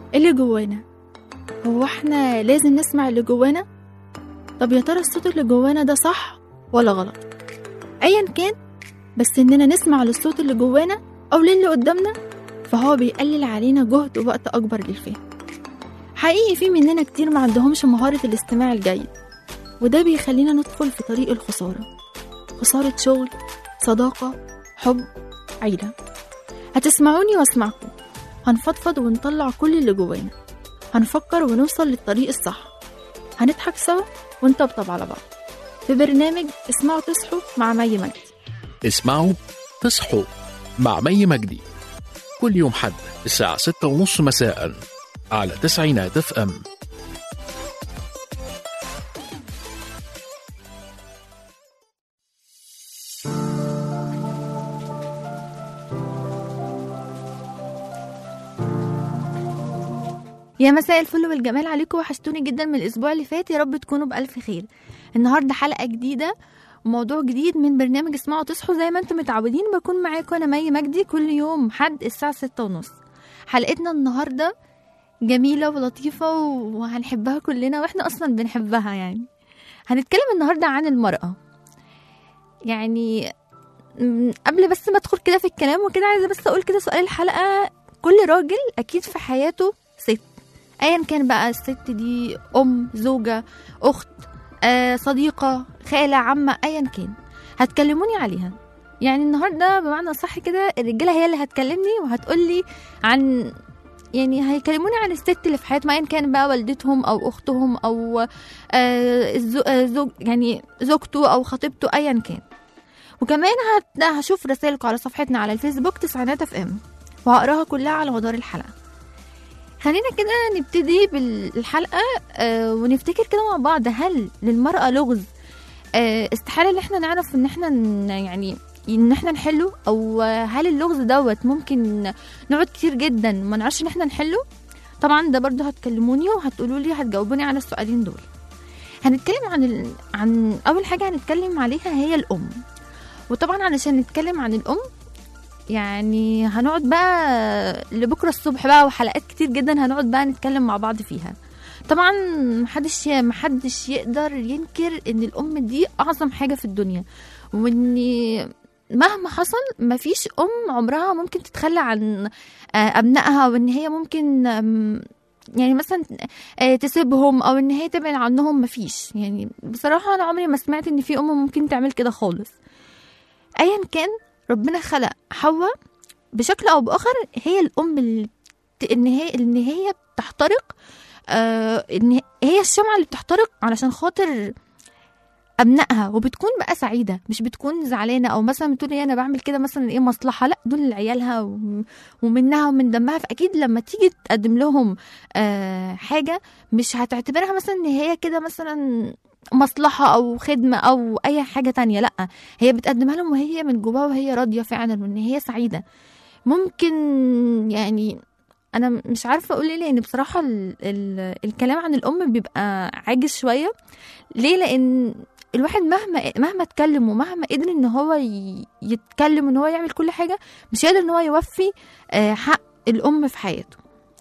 اللي جوانا هو احنا لازم نسمع اللي جوانا طب يا ترى الصوت اللي جوانا ده صح ولا غلط ايا كان بس اننا نسمع للصوت اللي جوانا او للي قدامنا فهو بيقلل علينا جهد ووقت اكبر للفهم حقيقي في مننا كتير ما عندهمش مهارة الاستماع الجيد وده بيخلينا ندخل في طريق الخسارة خسارة شغل صداقة حب عيلة هتسمعوني واسمعكم هنفضفض ونطلع كل اللي جوانا هنفكر ونوصل للطريق الصح هنضحك سوا ونطبطب على بعض في برنامج اسمعوا تصحوا مع مي مجدي اسمعوا تصحوا مع مي مجدي كل يوم حد الساعة ستة ونص مساء على تسعينات اف ام يا مساء الفل والجمال عليكم وحشتوني جدا من الاسبوع اللي فات يا رب تكونوا بالف خير النهارده حلقه جديده وموضوع جديد من برنامج اسمعوا تصحوا زي ما انتم متعودين بكون معاكم انا مي مجدي كل يوم حد الساعه ستة ونص حلقتنا النهارده جميله ولطيفه وهنحبها كلنا واحنا اصلا بنحبها يعني هنتكلم النهارده عن المراه يعني م، قبل بس ما ادخل كده في الكلام وكده عايزه بس اقول كده سؤال الحلقه كل راجل اكيد في حياته ست ايا كان بقى الست دي ام زوجه اخت آه صديقه خاله عمه ايا كان هتكلموني عليها يعني النهارده بمعنى صح كده الرجاله هي اللي هتكلمني وهتقولي عن يعني هيكلموني عن الست اللي في حياتهم ايا كان بقى والدتهم او اختهم او آه الزو- آه، زوج يعني زوجته او خطيبته ايا كان وكمان هت- هشوف رسائلكم على صفحتنا على الفيسبوك تسعينات اف ام وهقراها كلها على مدار الحلقه خلينا كده نبتدي بالحلقة آه ونفتكر كده مع بعض هل للمرأة لغز آه استحالة ان احنا نعرف ان احنا ن- يعني ان احنا نحله او آه، هل اللغز دوت ممكن نقعد كتير جدا ما نعرفش ان احنا نحله طبعا ده برضو هتكلموني وهتقولوا لي هتجاوبوني على السؤالين دول هنتكلم عن ال... عن اول حاجة هنتكلم عليها هي الام وطبعا علشان نتكلم عن الام يعني هنقعد بقى لبكره الصبح بقى وحلقات كتير جدا هنقعد بقى نتكلم مع بعض فيها طبعا محدش محدش يقدر ينكر ان الام دي اعظم حاجه في الدنيا وان مهما حصل مفيش ام عمرها ممكن تتخلى عن آه، ابنائها وان هي ممكن آم، يعني مثلا آه، تسيبهم او ان هي تبعد عنهم مفيش يعني بصراحه انا عمري ما سمعت ان في ام ممكن تعمل كده خالص ايا كان ربنا خلق حواء بشكل او باخر هي الام اللي بت- ان هي ان هي بتحترق آه ان هي الشمعه اللي بتحترق علشان خاطر ابنائها وبتكون بقى سعيده مش بتكون زعلانه او مثلا بتقول ايه انا بعمل كده مثلا ايه مصلحه لا دول عيالها وم- ومنها ومن دمها فاكيد لما تيجي تقدم لهم آه حاجه مش هتعتبرها مثلا ان هي كده مثلا مصلحه او خدمه او اي حاجه تانية لا هي بتقدمها لهم وهي من جواها وهي راضيه فعلا وان هي سعيده ممكن يعني انا مش عارفه اقول ايه لان بصراحه ال ال الكلام عن الام بيبقى عاجز شويه ليه لان الواحد مهما مهما اتكلم ومهما قدر ان هو ي- يتكلم ان هو يعمل كل حاجه مش قادر ان هو يوفي آه، حق الام في حياته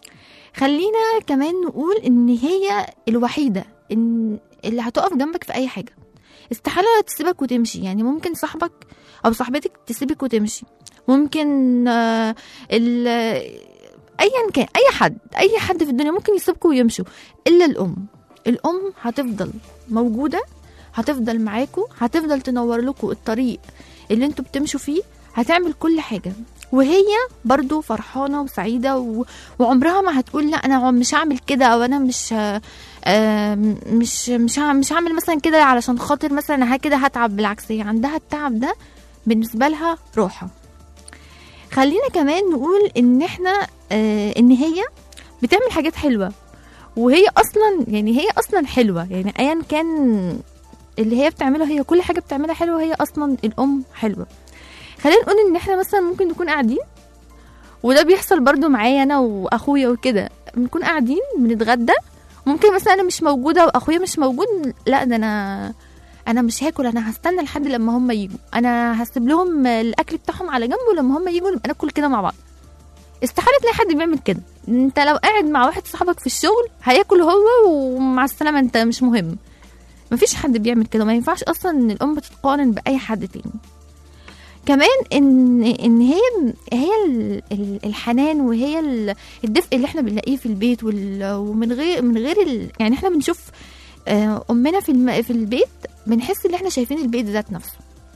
خلينا كمان نقول ان هي الوحيده ان اللي هتقف جنبك في اي حاجه استحاله تسيبك وتمشي يعني ممكن صاحبك او صاحبتك تسيبك وتمشي ممكن آه، ال ايا كان اي حد اي حد في الدنيا ممكن يسيبكم ويمشوا الا الام الام هتفضل موجوده هتفضل معاكم هتفضل تنور لكم الطريق اللي انتوا بتمشوا فيه هتعمل كل حاجه وهي برضو فرحانه وسعيده و... وعمرها ما هتقول لا انا عم- مش هعمل كده او انا مش ه- آه، مش مش ه- مش هعمل مثلا كده علشان خاطر مثلا ها كده هتعب بالعكس هي عندها التعب ده بالنسبه لها راحه خلينا كمان نقول ان احنا آه ان هي بتعمل حاجات حلوه وهي اصلا يعني هي اصلا حلوه يعني ايا كان اللي هي بتعمله هي كل حاجه بتعملها حلوه هي اصلا الام حلوه خلينا نقول ان احنا مثلا ممكن نكون قاعدين وده بيحصل برضو معايا انا واخويا وكده بنكون قاعدين بنتغدى ممكن مثلا انا مش موجوده واخويا مش موجود لا ده انا انا مش هاكل انا هستنى لحد لما هم يجوا انا هسيب لهم الاكل بتاعهم على جنب ولما هم يجوا نبقى ناكل كده مع بعض استحاله تلاقي حد بيعمل كده انت لو قاعد مع واحد صاحبك في الشغل هياكل هو ومع السلامه انت مش مهم مفيش حد بيعمل كده ما ينفعش اصلا ان الام تتقارن باي حد تاني كمان ان ان هي هي ال- ال- الحنان وهي ال- الدفء اللي احنا بنلاقيه في البيت وال- ومن غير من غير ال يعني احنا بنشوف آه، امنا في الم- في البيت بنحس ان احنا شايفين البيت ذات نفسه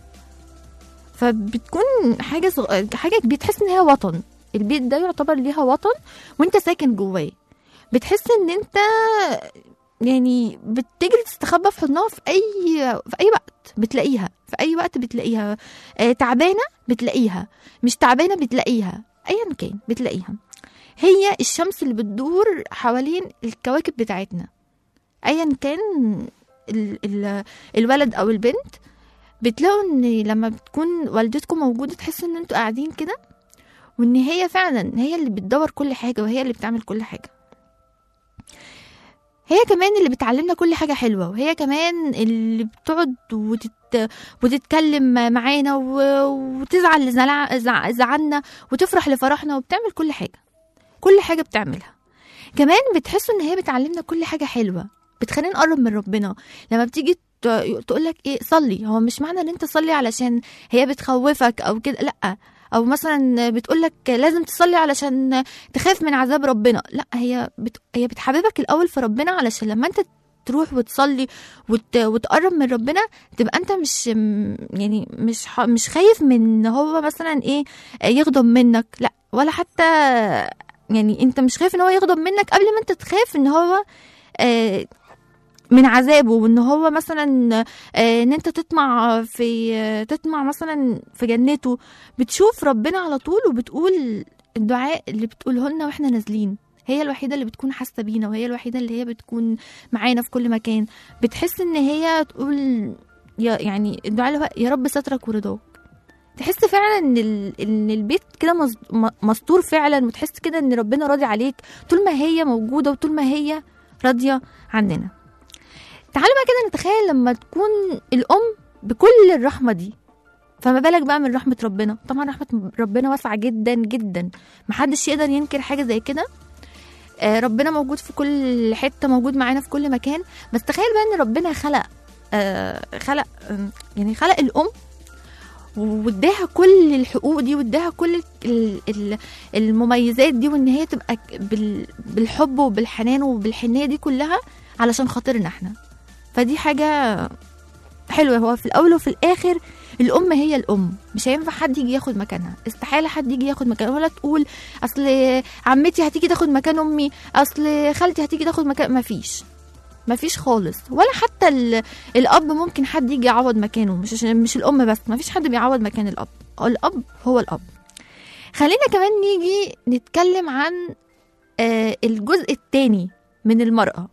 فبتكون حاجه صغ... حاجه بتحس ان هي وطن البيت ده يعتبر ليها وطن وانت ساكن جواه بتحس ان انت يعني بتجري تستخبى في حضنها في اي في اي وقت بتلاقيها في اي وقت بتلاقيها آه تعبانه بتلاقيها مش تعبانه بتلاقيها ايا كان بتلاقيها هي الشمس اللي بتدور حوالين الكواكب بتاعتنا ايا كان ال ال الولد او البنت بتلاقوا ان لما بتكون والدتكم موجوده تحس ان انتوا قاعدين كده وان هي فعلا هي اللي بتدور كل حاجه وهي اللي بتعمل كل حاجه هي كمان اللي بتعلمنا كل حاجة حلوة وهي كمان اللي بتقعد وتت... وتتكلم معانا و... وتزعل لزعل... زع- زعلنا وتفرح لفرحنا وبتعمل كل حاجة كل حاجة بتعملها كمان بتحسوا ان هي بتعلمنا كل حاجة حلوة بتخلينا نقرب من ربنا لما بتيجي تقول لك ايه صلي هو مش معنى ان انت تصلي علشان هي بتخوفك او كده لا او مثلا بتقول لك لازم تصلي علشان تخاف من عذاب ربنا لا هي بت... هي بتحببك الاول في ربنا علشان لما انت تروح وتصلي وت... وتقرب من ربنا تبقى انت مش م- يعني مش ح... مش خايف من ان هو مثلا ايه يغضب منك لا ولا حتى يعني انت مش خايف ان هو يغضب منك قبل ما انت تخاف ان هو آه من عذابه وان هو مثلا آه، ان انت تطمع في آه، تطمع مثلا في جنته بتشوف ربنا على طول وبتقول الدعاء اللي بتقوله لنا واحنا نازلين هي الوحيده اللي بتكون حاسه بينا وهي الوحيده اللي هي بتكون معانا في كل مكان بتحس ان هي تقول يا يعني الدعاء اللي هو يا رب سترك ورضاك تحس فعلا ان ال- ان البيت كده مز- م- مستور فعلا وتحس كده ان ربنا راضي عليك طول ما هي موجوده وطول ما هي راضيه عننا تعالوا بقى كده نتخيل لما تكون الام بكل الرحمه دي فما بالك بقى من رحمه ربنا طبعا رحمه ربنا واسعه جدا جدا محدش يقدر ينكر حاجه زي كده آه، ربنا موجود في كل حته موجود معانا في كل مكان بس تخيل بقى ان ربنا خلق آه، خلق آم، يعني خلق الام واداها كل الحقوق دي واداها كل ال- ال- المميزات دي وان هي تبقى ك- بال- بالحب وبالحنان وبالحنيه دي كلها علشان خاطرنا احنا فدي حاجه حلوه هو في الاول وفي الاخر الام هي الام مش هينفع حد يجي ياخد مكانها استحاله حد يجي ياخد مكانها ولا تقول اصل عمتي هتيجي تاخد مكان امي اصل خالتي هتيجي تاخد مكان مفيش مفيش خالص ولا حتى ال... الاب ممكن حد يجي يعوض مكانه مش عشان- مش الام بس مفيش حد بيعوض مكان الاب الاب هو الاب خلينا كمان نيجي نتكلم عن آه الجزء الثاني من المرأة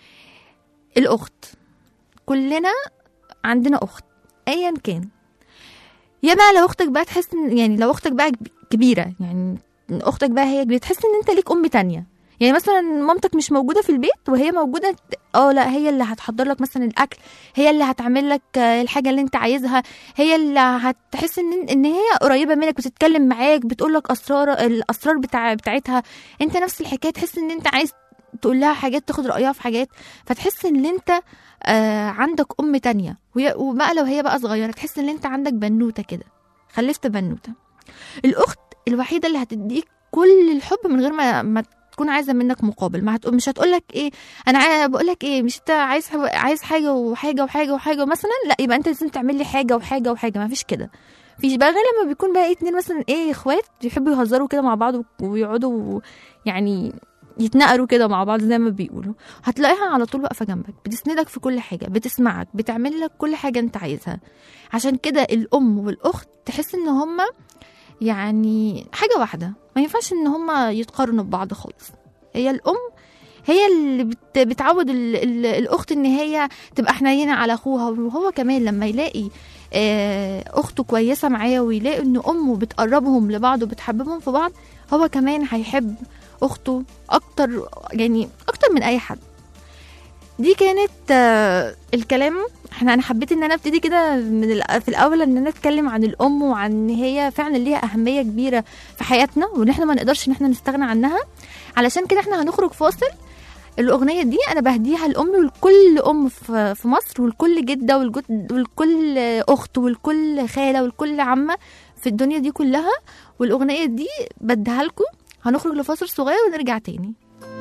الأخت كلنا عندنا أخت أيا كان يا بقى لو أختك بقى تحس إن- يعني لو أختك بقى كب- كبيرة يعني أختك بقى هي كبيرة تحس إن أنت ليك أم تانية يعني مثلا مامتك مش موجودة في البيت وهي موجودة اه لا هي اللي هتحضر لك مثلا الأكل هي اللي هتعمل لك آه، الحاجة اللي أنت عايزها هي اللي هتحس إن إن هي قريبة منك بتتكلم معاك بتقول لك أسرار الأسرار بتاع بتاعتها أنت نفس الحكاية تحس إن أنت عايز تقول لها حاجات تاخد رأيها في حاجات فتحس ان انت آه عندك ام تانية وهي- وبقى لو هي بقى صغيرة تحس ان انت عندك بنوتة كده خلفت بنوتة الاخت الوحيدة اللي هتديك كل الحب من غير ما ما تكون عايزه منك مقابل ما هتقول مش هتقول لك ايه انا بقول لك ايه مش انت عايز عايز حاجه وحاجه وحاجه وحاجه مثلا لا يبقى انت لازم تعمل لي حاجه وحاجه وحاجه ما فيش كده فيش بقى غير لما بيكون بقى إيه اتنين مثلا ايه اخوات بيحبوا يهزروا كده مع بعض ويقعدوا يعني يتنقروا كده مع بعض زي ما بيقولوا هتلاقيها على طول واقفه جنبك بتسندك في كل حاجه بتسمعك بتعمل لك كل حاجه انت عايزها عشان كده الام والاخت تحس ان هما يعني حاجه واحده ما ينفعش ان هما يتقارنوا ببعض خالص هي الام هي اللي بت بتعود ال ال الاخت ان هي تبقى حنينه على اخوها وهو كمان لما يلاقي آه، اخته كويسه معاه ويلاقي ان امه بتقربهم لبعض وبتحببهم في بعض هو كمان هيحب اخته اكتر يعني اكتر من اي حد دي كانت آه، الكلام احنا انا حبيت ان انا ابتدي كده من الأ- في الاول ان انا اتكلم عن الام وعن ان هي فعلا ليها اهميه كبيره في حياتنا وان احنا ما نقدرش ان احنا نستغنى عنها علشان كده احنا هنخرج فاصل الأغنية دي أنا بهديها لأمي ولكل أم في في مصر ولكل جدة والجد ولكل أخت ولكل خالة ولكل عمة في الدنيا دي كلها والأغنية دي بديها لكم هنخرج لفاصل صغير ونرجع تاني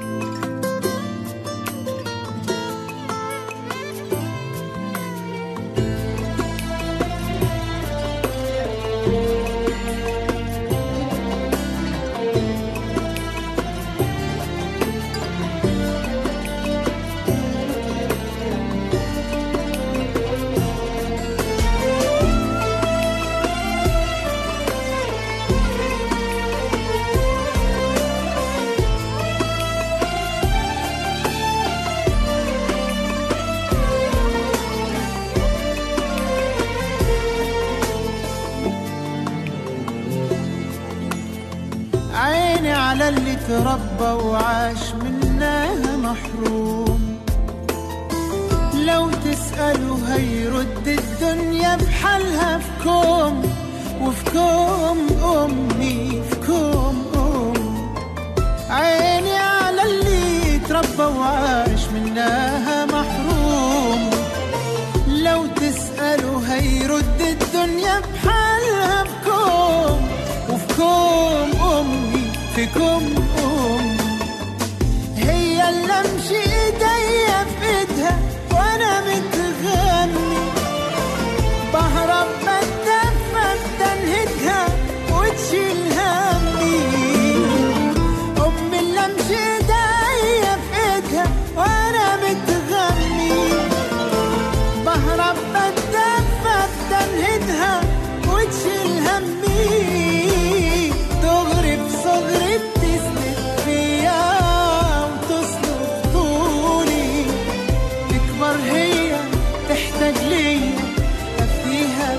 عيني على اللي تربى وعاش منها محروم لو تسأله هيرد الدنيا بحالها في كوم وفي كوم أمي في كوم أم عيني على اللي تربى وعاش منها محروم لو تسأله هيرد الدنيا بحالها في كوم وفي كوم أمي في كوم أم هي اللي امشي ايديا في ايدها وانا متغني بهرب بتدفى بتنهدها وتشيل همي امي اللي امشي ايديا في ايدها وانا متغني بهرب بتدفى بتنهدها وتشيل همي دغري بصغري بتسند فيا وتصلب طولي تكبر هي تحتاج ليا افديها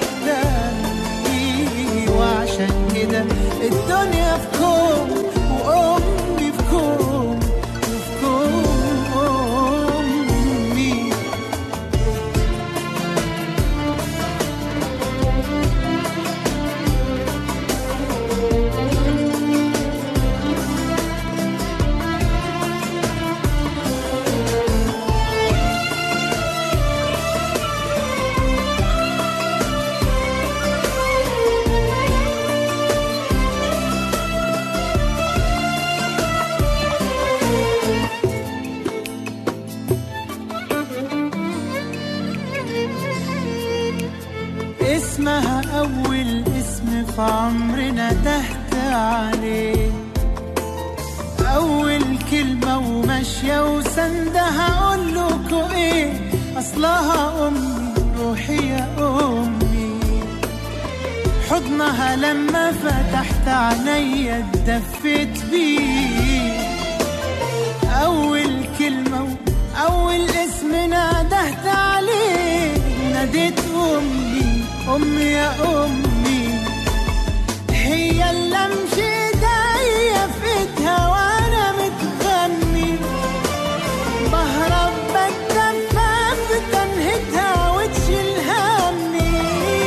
بدمي وعشان كده الدنيا في كوم وامي في كوم وفي كوم امي اسمها أول اسم في عمرنا تحت عليه أول كلمة وماشية وسندها أقول لكوا إيه أصلها أمي روحي يا أمي حضنها لما فتحت عينيا اتدفيت بيه أول كلمة و- أول اسم نادهت عليه ناديت أمي أمي يا أمي هي اللي أمشي إيديا في إيدها وأنا متغني بهرب بتدفى بتنهدها وتشيل همي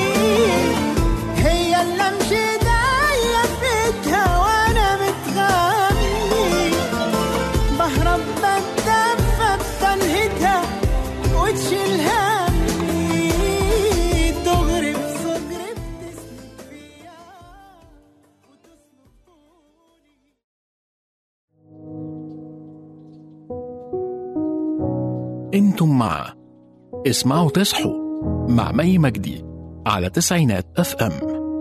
هي اللي أمشي إيديا في إيدها وأنا متغني بهرب بتدفى بتنهدها وتشيل همي دغري بصدري بتسند فيا وتصلب طولي انتم مع اسمعوا تصحوا مع مي مجدي على تسعينات اف ام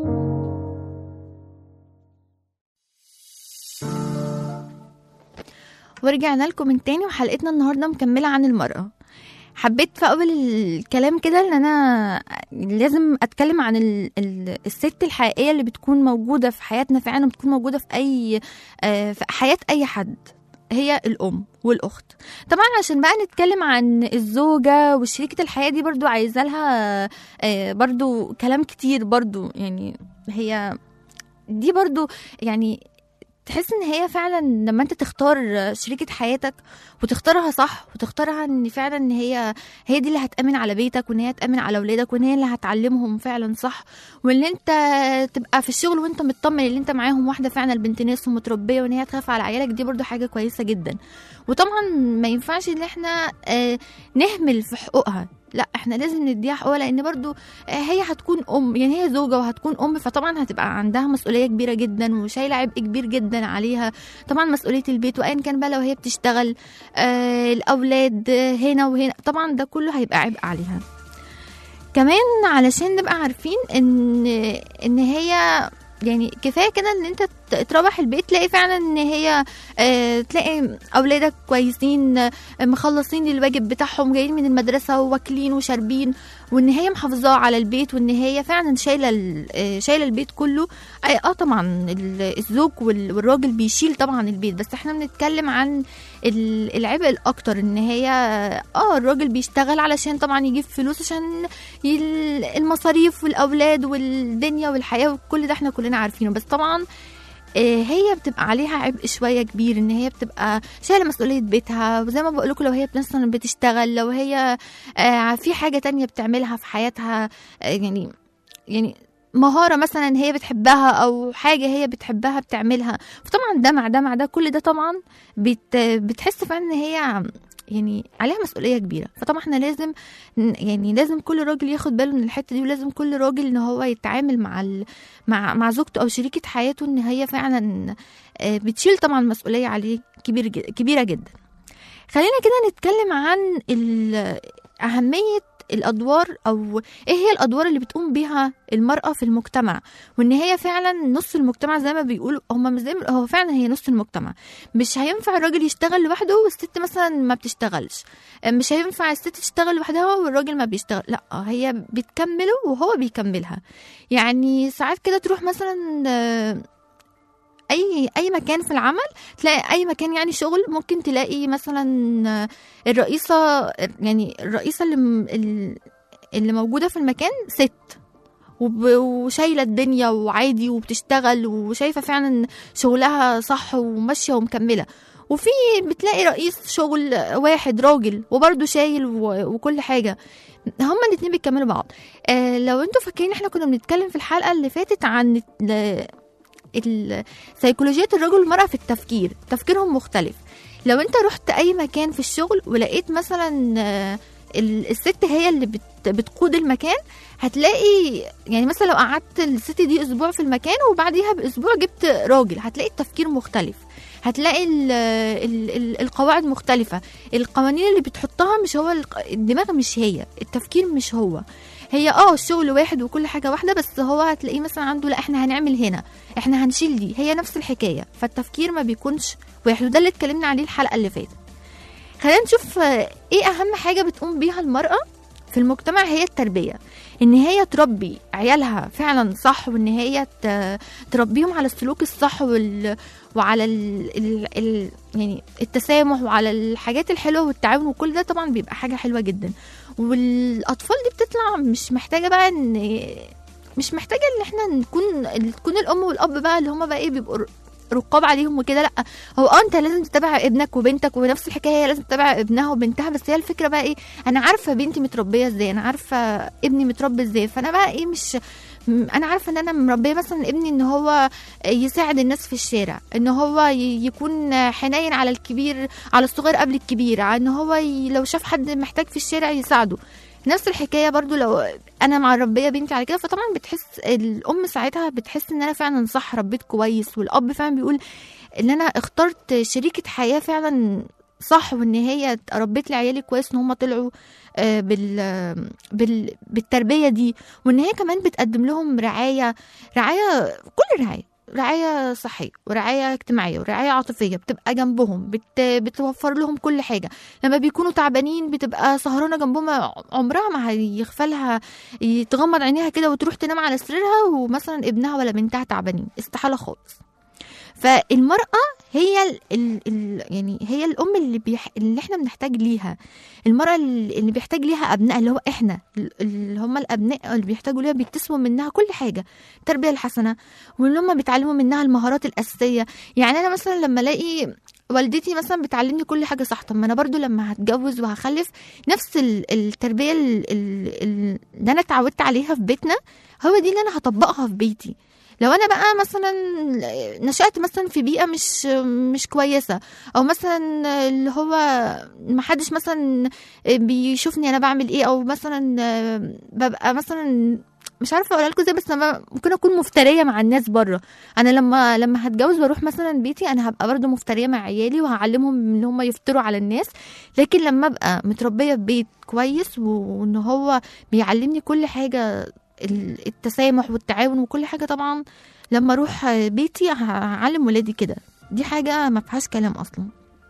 ورجعنا لكم من تاني وحلقتنا النهارده مكمله عن المراه حبيت في اول الكلام كده ان انا لازم اتكلم عن ال ال الست الحقيقيه اللي بتكون موجوده في حياتنا فعلا بتكون موجوده في اي آه، في حياه اي حد هي الام والاخت طبعا عشان بقى نتكلم عن الزوجه وشريكه الحياه دي برضو عايزه لها آه، برضو كلام كتير برضو يعني هي دي برضو يعني تحس ان هي فعلا لما انت تختار شريكة حياتك وتختارها صح وتختارها ان فعلا ان هي هي دي اللي هتأمن على بيتك وان هي هتأمن على اولادك وان هي اللي هتعلمهم فعلا صح وان انت تبقى في الشغل وانت مطمن ان انت معاهم واحدة فعلا بنت ناس ومتربية وان هي تخاف على عيالك دي برضو حاجة كويسة جدا وطبعا ما ينفعش ان احنا آه، نهمل في حقوقها لا احنا لازم نديها حقوقها لان برضو آه، هي هتكون ام يعني هي زوجه وهتكون ام فطبعا هتبقى عندها مسؤوليه كبيره جدا وشايله عبء كبير جدا عليها طبعا مسؤوليه البيت وايا كان بقى لو هي بتشتغل آه الاولاد آه، هنا وهنا طبعا ده كله هيبقى عبء عليها كمان علشان نبقى عارفين ان ان هي يعني كفايه كده ان انت ت- تروح البيت تلاقي فعلا ان هي آه، تلاقي اولادك كويسين آه، مخلصين الواجب بتاعهم جايين من المدرسه واكلين وشاربين وان هي محافظاه على البيت وان هي فعلا شايله ال- آه، شايله البيت كله اه آه طبعا ال- الزوج وال- والراجل بيشيل طبعا البيت بس احنا بنتكلم عن ال- العبء الاكتر ان هي اه الراجل بيشتغل علشان طبعا يجيب فلوس عشان يل- المصاريف والاولاد والدنيا والحياه وكل ده احنا كلنا عارفينه بس طبعا آه، هي بتبقى عليها عبء شويه كبير ان هي بتبقى شايله مسؤوليه بيتها وزي ما بقول لكم لو هي مثلا بتشتغل لو هي آه، في حاجه تانية بتعملها في حياتها آه، يعني يعني مهارة مثلا هي بتحبها أو حاجة هي بتحبها بتعملها فطبعا ده مع ده مع ده كل ده طبعا بت بتحس فعلا إن هي يعني عليها مسؤولية كبيرة فطبعا احنا لازم ن- يعني لازم كل راجل ياخد باله من الحتة دي ولازم كل راجل ان هو يتعامل مع ال... مع مع زوجته او شريكة حياته ان هي فعلا آه، بتشيل طبعا مسؤولية عليه كبير ج- كبيرة جدا خلينا كده نتكلم عن ال- أهمية الأدوار أو إيه هي الأدوار اللي بتقوم بيها المرأة في المجتمع وإن هي فعلا نص المجتمع زي ما بيقولوا هما مش زي ما- هو فعلا هي نص المجتمع مش هينفع الراجل يشتغل لوحده والست مثلا ما بتشتغلش مش هينفع الست تشتغل لوحدها والراجل ما بيشتغل لا هي بتكمله وهو بيكملها يعني ساعات كده تروح مثلا آه، اي اي مكان في العمل تلاقي اي مكان يعني شغل ممكن تلاقي مثلا آه، الرئيسه يعني الرئيسه اللي م- ال- اللي موجوده في المكان ست وب- وشايله الدنيا وعادي وبتشتغل وشايفه فعلا شغلها صح وماشيه ومكمله وفي بتلاقي رئيس شغل واحد راجل وبرضه شايل و- وكل حاجه هما الاتنين بيكملوا بعض آه لو انتوا فاكرين احنا كنا بنتكلم في الحلقه اللي فاتت عن ال- ال- سيكولوجيه الرجل والمراه في التفكير تفكيرهم مختلف لو انت رحت اي مكان في الشغل ولقيت مثلا آه، ال- الست هي اللي بت بتقود المكان هتلاقي يعني مثلا لو قعدت الست دي اسبوع في المكان وبعديها باسبوع جبت راجل هتلاقي التفكير مختلف هتلاقي ال ال ال القواعد مختلفة القوانين اللي بتحطها مش هو الق- الدماغ مش هي التفكير مش هو هي اه الشغل واحد وكل حاجة واحدة بس هو هتلاقيه مثلا عنده لا احنا هنعمل هنا احنا هنشيل دي هي نفس الحكاية فالتفكير ما بيكونش واحد وده اللي اتكلمنا عليه الحلقة اللي فاتت خلينا نشوف آه، ايه اهم حاجة بتقوم بيها المرأة في المجتمع هي التربية ان هي تربي عيالها فعلا صح وان هي ت- تربيهم على السلوك الصح وال... وعلى ال... ال... ال... يعني التسامح وعلى الحاجات الحلوه والتعاون وكل ده طبعا بيبقى حاجه حلوه جدا والاطفال دي بتطلع مش محتاجه بقى ان مش محتاجه ان احنا نكون تكون الام والاب بقى اللي هما بقى ايه بيبقوا ر- رقاب عليهم وكده لا هو اه انت لازم تتابع ابنك وبنتك ونفس الحكايه هي لازم تتابع ابنها وبنتها بس هي الفكره بقى ايه انا عارفه بنتي متربيه ازاي انا عارفه ابني متربي ازاي فانا بقى ايه مش م- انا عارفه ان انا مربيه مثلا ابني ان هو يساعد الناس في الشارع ان هو ي- يكون حنين على الكبير على الصغير قبل الكبير ان هو ي- لو شاف حد محتاج في الشارع يساعده نفس الحكايه برضو لو انا مربيه بنتي على كده فطبعا بتحس الام ساعتها بتحس ان انا فعلا صح ربيت كويس والاب فعلا بيقول ان انا اخترت شريكه حياه فعلا صح وان هي ربيت لي عيالي كويس ان هم طلعوا آه، بال بال بالتربيه دي وان هي كمان بتقدم لهم رعايه رعايه كل رعايه رعاية صحية ورعاية اجتماعية ورعاية عاطفية بتبقى جنبهم بت... بتوفر لهم كل حاجة لما بيكونوا تعبانين بتبقى سهرانة جنبهم عمرها ما هيغفلها تغمض عينيها كده وتروح تنام على سريرها ومثلا ابنها ولا بنتها تعبانين استحالة خالص فالمرأة هي ال ال ال يعني هي الام اللي بيح اللي احنا بنحتاج ليها المراه اللي اللي بيحتاج ليها ابناء اللي هو احنا ال- اللي هم الابناء اللي بيحتاجوا ليها بيكتسبوا منها كل حاجه التربيه الحسنه واللي هم بيتعلموا منها المهارات الاساسيه يعني انا مثلا لما الاقي والدتي مثلا بتعلمني كل حاجه صح طب ما انا برضو لما هتجوز وهخلف نفس ال- التربيه ال- ال- ال- اللي انا اتعودت عليها في بيتنا هو دي اللي انا هطبقها في بيتي لو انا بقى مثلا نشأت مثلا في بيئة مش مش كويسة او مثلا اللي هو ما حدش مثلا بيشوفني انا بعمل ايه او مثلا ببقى مثلا مش عارفه اقولها لكم ازاي بس انا ممكن اكون مفتريه مع الناس بره انا لما لما هتجوز واروح مثلا بيتي انا هبقى برضه مفتريه مع عيالي وهعلمهم ان هم يفطروا على الناس لكن لما ابقى متربيه في بيت كويس وان هو بيعلمني كل حاجه ال- التسامح والتعاون وكل حاجه طبعا لما اروح بيتي هعلم ولادي كده دي حاجه ما فيهاش كلام اصلا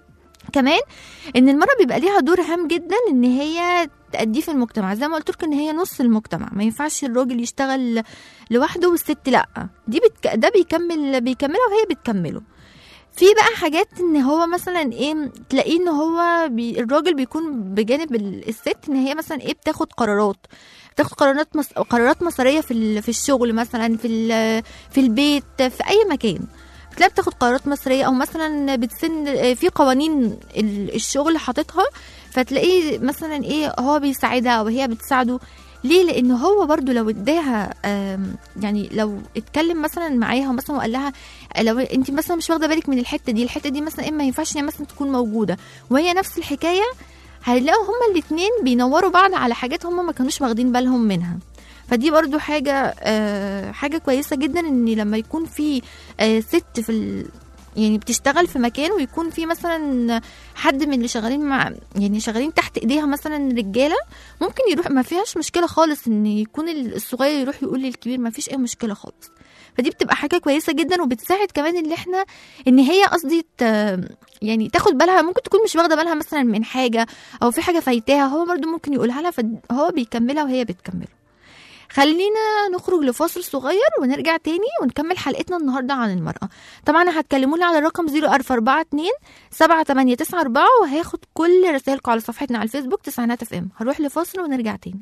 كمان ان المراه بيبقى ليها دور هام جدا ان هي تأديه في المجتمع زي ما قلت لكم ان هي نص المجتمع ما ينفعش الراجل يشتغل لوحده والست لا دي بتك... ده بيكمل بيكملها وهي بتكمله في بقى حاجات ان هو مثلا ايه تلاقيه ان هو بي الراجل بيكون بجانب ال- الست ان هي مثلا ايه بتاخد قرارات بتاخد قرارات مس... قرارات مصيريه في ال... في الشغل مثلا في ال... في البيت في اي مكان بتلاقي بتاخد قرارات مصريه او مثلا بتسن في قوانين ال- الشغل حاططها فتلاقيه مثلا ايه هو بيساعدها او هي بتساعده ليه لان هو برضو لو اداها آم، يعني لو اتكلم مثلا معاها مثلا وقال لها لو انت مثلا مش واخده بالك من الحته دي الحته دي مثلا ايه ما ينفعش ان هي مثلا تكون موجوده وهي نفس الحكايه هيلاقوا هما الاتنين بينوروا بعض على حاجات هما ما كانوش واخدين بالهم منها فدي برضو حاجة آه حاجة كويسة جدا ان لما يكون في آه ست في ال... يعني بتشتغل في مكان ويكون في مثلا حد من اللي شغالين مع يعني شغالين تحت ايديها مثلا رجاله ممكن يروح ما فيهاش مشكله خالص ان يكون الصغير يروح يقول للكبير ما فيش اي مشكله خالص فدي بتبقى حاجه كويسه جدا وبتساعد كمان ان احنا ان هي قصدي ت- يعني تاخد بالها ممكن تكون مش واخده بالها مثلا من حاجه او في حاجه فايتاها هو برضو ممكن يقولها لها فهو بيكملها وهي بتكمله خلينا نخرج لفاصل صغير ونرجع تاني ونكمل حلقتنا النهارده عن المرأة طبعا هتكلموني على الرقم 0442 7894 وهاخد كل رسائلكم على صفحتنا على الفيسبوك تسعينات اف ام هروح لفاصل ونرجع تاني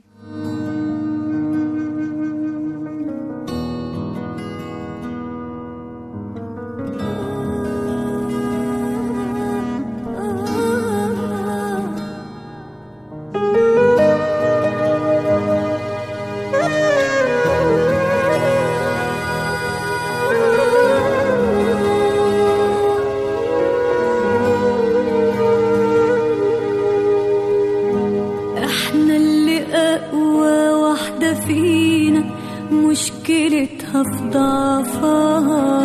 احنا اللي اقوى واحدة فينا مشكلتها في ضعفها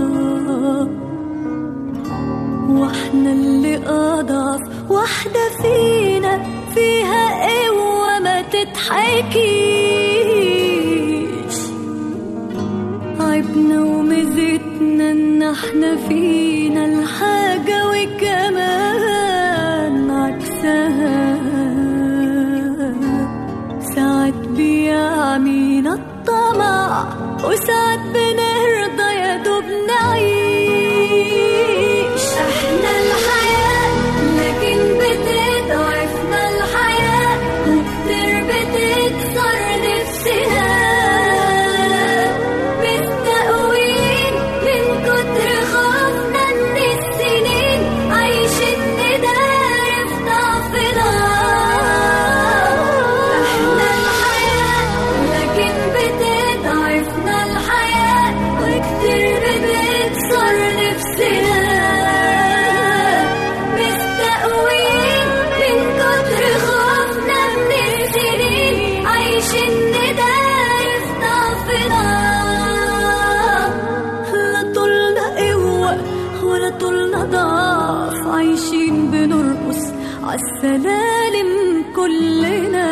واحنا اللي اضعف واحدة فينا فيها قوة ما تضحكيش عيبنا وميزتنا ان احنا فينا الحاجة وكمان عكسها ساعات بيعمينا الطمع وساعات بنرضى يا دوب نعيش احنا الحياة لكن بتضعفنا الحياة وكتير بتكسر نفسنا مستقوين من كتر خوفنا ان السنين عايشين ندار في ضعفنا احنا الحياة لكن بتضعفنا الحياة وكتير بتكسر نفسنا مستقوين من كتر خوفنا من السنين عايشين ندار في ضعفنا لا طولنا قوة ولا طولنا ضعف عايشين بنرقص عالسلالم كلنا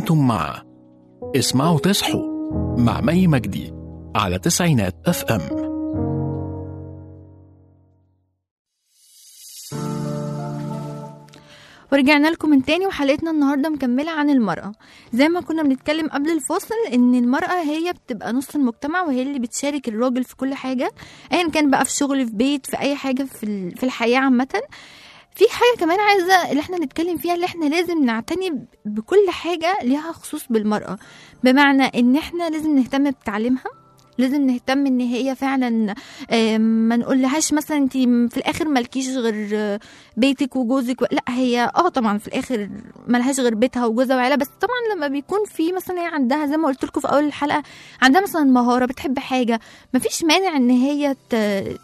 انتم مع اسمعوا تصحوا مع مي مجدي على تسعينات اف ام ورجعنا لكم من تاني وحلقتنا النهارده مكمله عن المراه زي ما كنا بنتكلم قبل الفاصل ان المراه هي بتبقى نص المجتمع وهي اللي بتشارك الراجل في كل حاجه ايا كان بقى في شغل في بيت في اي حاجه في ال- في الحياه عامه في حاجه كمان عايزه اللي احنا نتكلم فيها اللي احنا لازم نعتني ب- بكل حاجه ليها خصوص بالمراه بمعنى ان احنا لازم نهتم بتعليمها لازم نهتم ان هي فعلا آه، ما نقولهاش مثلا انت في الاخر مالكيش غير آه، بيتك وجوزك و... لا هي اه طبعا في الاخر ملهاش غير بيتها وجوزها وعيالها بس طبعا لما بيكون في مثلا هي عندها زي ما قلت لكم في اول الحلقه عندها مثلا مهاره بتحب حاجه مفيش مانع ان هي ت...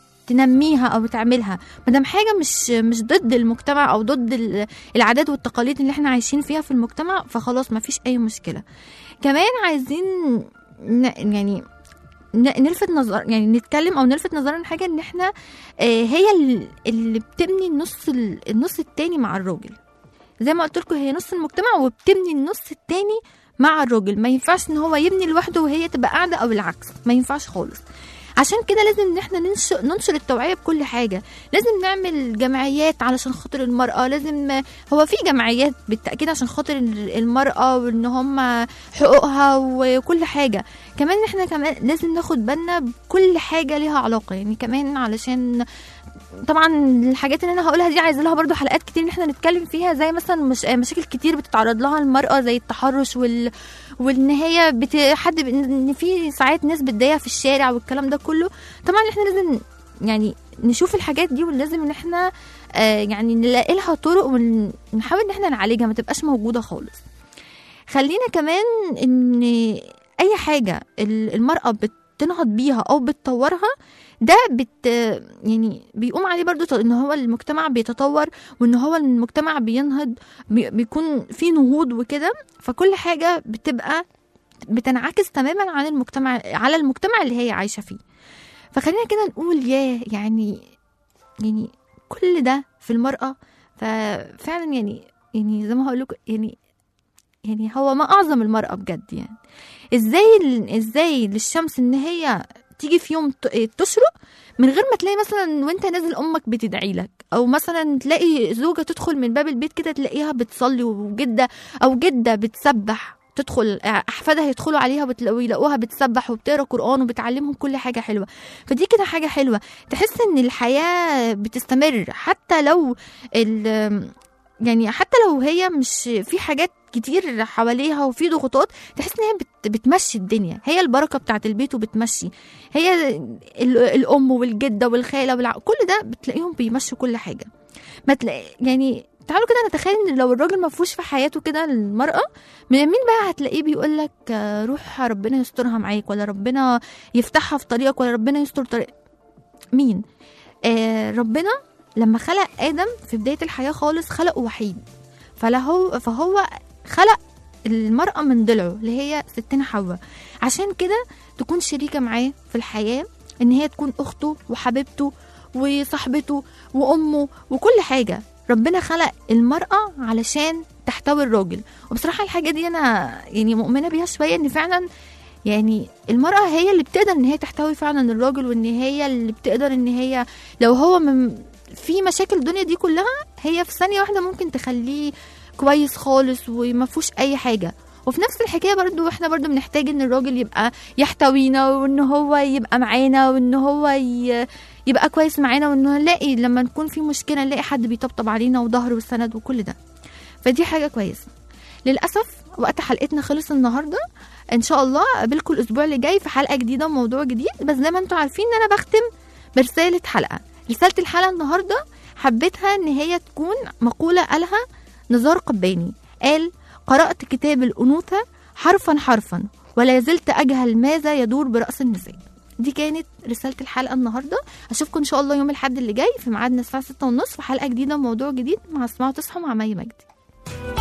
تنميها او تعملها ما دام حاجه مش مش ضد المجتمع او ضد ال- العادات والتقاليد اللي احنا عايشين فيها في المجتمع فخلاص مفيش اي مشكله كمان عايزين ن... يعني ن- نلفت نظر يعني نتكلم او نلفت نظرنا حاجه ان احنا آه، هي ال- اللي بتبني النص ال- النص التاني مع الراجل زي ما قلت لكم هي نص المجتمع وبتبني النص التاني مع الراجل ما ينفعش ان هو يبني لوحده وهي تبقى قاعده او العكس ما ينفعش خالص عشان كده لازم ان احنا ننشر, ننشر التوعيه بكل حاجه لازم نعمل جمعيات علشان خاطر المراه لازم هو في جمعيات بالتاكيد عشان خاطر المراه وان هم حقوقها وكل حاجه كمان احنا كمان لازم ناخد بالنا بكل حاجه ليها علاقه يعني كمان علشان طبعا الحاجات اللي انا هقولها دي عايزه لها برضو حلقات كتير ان احنا نتكلم فيها زي مثلا مش مشاكل كتير بتتعرض لها المراه زي التحرش وال وان هي بت... حد ب... ان في ساعات ناس بتضايق في الشارع والكلام ده كله طبعا احنا لازم يعني نشوف الحاجات دي ولازم ان احنا آه يعني نلاقي لها طرق ونحاول ان احنا نعالجها ما تبقاش موجوده خالص خلينا كمان ان اي حاجه ال- المراه بتنهض بيها او بتطورها ده بت يعني بيقوم عليه برضو ت- ان هو المجتمع بيتطور وان هو المجتمع بينهض بي- بيكون في نهوض وكده فكل حاجه بتبقى بتنعكس تماما عن المجتمع على المجتمع اللي هي عايشه فيه فخلينا كده نقول ياه يعني يعني كل ده في المرأة ففعلا يعني يعني زي ما هقول لكم يعني يعني هو ما اعظم المرأة بجد يعني ازاي ال- ازاي للشمس ان هي تيجي في يوم ت- تشرق من غير ما تلاقي مثلا وانت نازل امك بتدعي لك او مثلا تلاقي زوجة تدخل من باب البيت كده تلاقيها بتصلي وجدة او جدة بتسبح تدخل احفادها يدخلوا عليها وبتلا- ويلاقوها بتسبح وبتقرا قران وبتعلمهم كل حاجه حلوه فدي كده حاجه حلوه تحس ان الحياه بتستمر حتى لو ال يعني حتى لو هي مش في حاجات كتير حواليها وفي ضغوطات تحس ان هي بت بتمشي الدنيا هي البركه بتاعت البيت وبتمشي هي ال- الام والجده والخاله والع... كل ده بتلاقيهم بيمشوا كل حاجه ما تلاقي يعني تعالوا كده نتخيل ان لو الراجل ما فيهوش في حياته كده المراه من مين بقى هتلاقيه بيقول لك روح ربنا يسترها معاك ولا ربنا يفتحها في طريقك ولا ربنا يستر طريق مين آه ربنا لما خلق ادم في بدايه الحياه خالص خلقه وحيد فله فهو خلق المرأة من ضلعه اللي هي ستنا حواء عشان كده تكون شريكة معاه في الحياة ان هي تكون اخته وحبيبته وصاحبته وامه وكل حاجة ربنا خلق المرأة علشان تحتوي الراجل وبصراحة الحاجة دي انا يعني مؤمنة بيها شوية ان فعلا يعني المرأة هي اللي بتقدر ان هي تحتوي فعلا الراجل وان هي اللي بتقدر ان هي لو هو من في مشاكل الدنيا دي كلها هي في ثانية واحدة ممكن تخليه كويس خالص وما فيهوش اي حاجة وفي نفس الحكايه برضو احنا برضو بنحتاج ان الراجل يبقى يحتوينا وان هو يبقى معانا وان هو ي... يبقى كويس معانا وان نلاقي لما نكون في مشكله نلاقي حد بيطبطب علينا وظهر والسند وكل ده فدي حاجه كويسه للاسف وقت حلقتنا خلص النهارده ان شاء الله اقابلكم الاسبوع اللي جاي في حلقه جديده وموضوع جديد بس زي ما انتم عارفين ان انا بختم برساله حلقه رساله الحلقه النهارده حبيتها ان هي تكون مقوله قالها نزار قباني قال قرأت كتاب الأنوثة حرفا حرفا ولا زلت أجهل ماذا يدور برأس النساء دي كانت رسالة الحلقة النهاردة أشوفكم إن شاء الله يوم الأحد اللي جاي في ميعادنا الساعة ستة ونص في حلقة جديدة وموضوع جديد مع اسمعوا تصحوا مع مي مجدي